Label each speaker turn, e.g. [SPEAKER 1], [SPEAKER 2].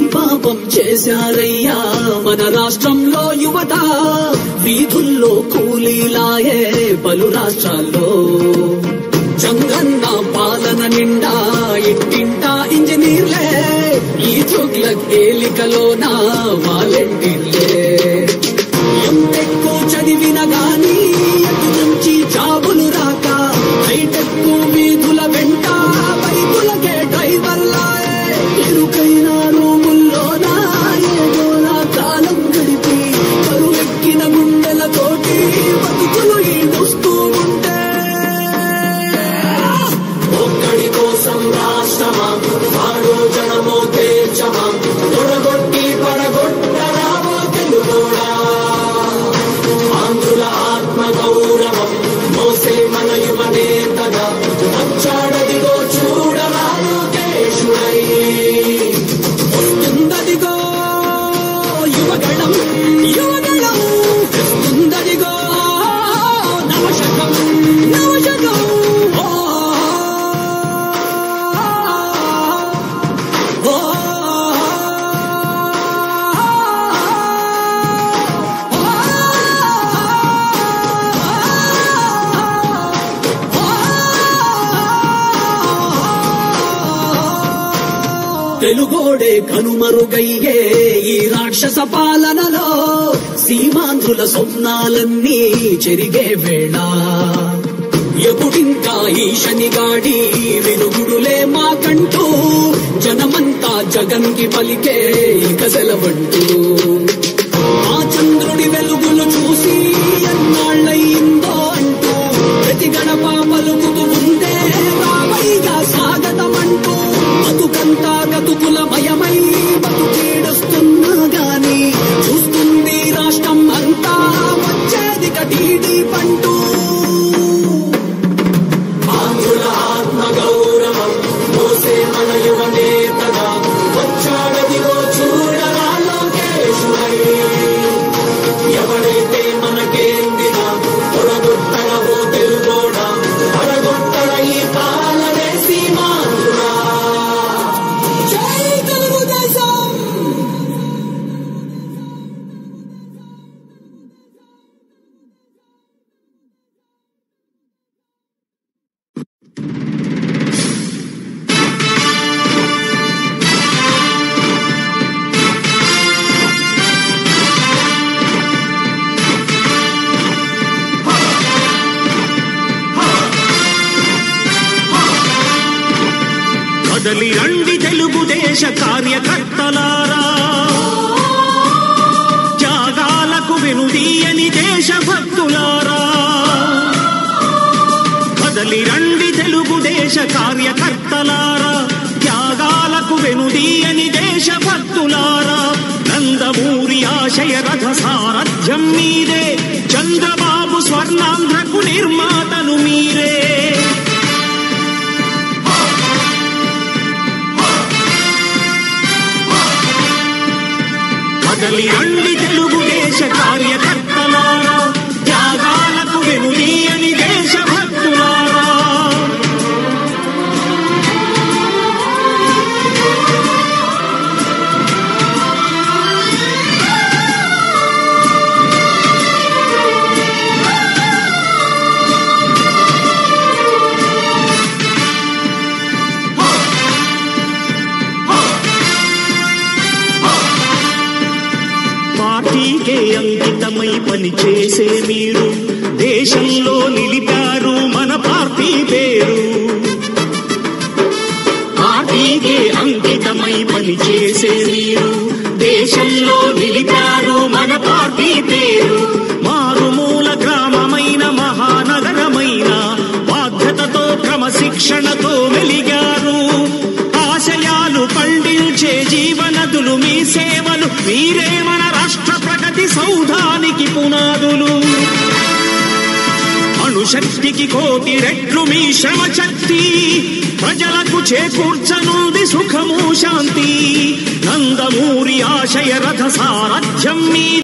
[SPEAKER 1] పాపం చేశారయ్యా మన రాష్ట్రంలో యువత వీధుల్లో కూలీలాయే పలు రాష్ట్రాల్లో చంగన్న పాలన నిండా ఇంటింటా ఇంజనీర్లే ఈ చుగ్ల ఏలికలోన వాలంటీర్లే ఎంటెక్ చదివిన గాని ఎటు నుంచి జాబులు రాక హైటెక్ వీధుల వెంట బైకులకే డ్రైవర్లాయే ఇరుకైన రూముల్లోన ఏదోలా కాలం గడిపి కరువెక్కిన గుండెలతోటి బతుకులు ఈడుస్తూ ఉంటే ఒక్కడి కోసం రాష్ట్రమా వాడో జనమో తేల్చమా తొడగొట్టి పడగొట్టరామో తెలుగోడా ఆంధ్రుల ఆత్మ గౌరవం మోసే మన యువ నేతగా వచ్చాడదిగో చూడరా లోకేశుడై వస్తుందదిగో యువగణం యువగణం వస్తుందదిగో నవశకం నవశకం ఓ ఓ తెలుగోడే కనుమరుగయ్యే ఈ రాక్షస పాలనలో సీమాంధ్రుల స్వప్నాలన్నీ చెరిగే వేళ ఎప్పుడింకా ఈ శనిగాడి విరుగుడులే మాకంటూ జనమంతా జగన్కి పలికే ఇక సెలవంటూ ఆ చంద్రుడి వెలుగులు చూసి ఎన్నాళ్ళయిందో అంటూ ప్రతి గడప పలుకుతూ ఉందే రామయ్య స్వాగతమంటూ బతుకంతా గతుకుల మయమై బతుకీడుస్తున్నా గాని చూస్తుంది రాష్ట్రం అంతా వచ్చేది కటీడీ పంటూ ఆంధ్రుల ఆత్మ గౌరవం మోసే మన యువ నేతగా వచ్చాడదిగో చూడరా లోకేశుడై ఎవడైతే మనకేందినా తొడగొట్టడవో తెలుగోడా పడగొట్టడ ఈ పాలనే సీమాంధ్రుడా జై తెలుగుదేశం
[SPEAKER 2] కదలి రండి తెలుగుదేశ కార్యకర్తలారా త్యాగాలకు వెనుదీయని దేశభక్తులారా కదలి రండి తెలుగుదేశ కార్యకర్తలారా త్యాగాలకు వెనుదీయని దేశభక్తులారా నందమూరి ఆశయ రథ సారథ్యం మీరే చంద్రబాబు స్వర్ణాంధ్రకు నిర్మాతను మీరే కదలి రండి తెలుగుదేశ కార్యకర్తలారా త్యాగాలకు వెనుదీయని దేశభక్తులారా పార్టీకే అంకితమై పనిచేసే మీరు దేశంలో నిలిపారు మన పార్టీ పేరు పార్టీకే అంకితమై పనిచేసే మీరు దేశంలో నిలిపారు మన పార్టీ పేరు మారుమూల గ్రామమైన మహానగరమైన బాధ్యతతో క్రమశిక్షణతో వెలిగారు ఆశయాలు పండించే జీవనదులు మీ సేవలు మీరే మన రాష్ట్ర ప్రగతి సౌధానికి పునాదులు అణుశక్తికి కోటి రెట్లు మీ శ్రమ శక్తి ప్రజలకు చేకూర్చనుంది సుఖము శాంతి నందమూరి ఆశయ రథ సారథ్యం మీ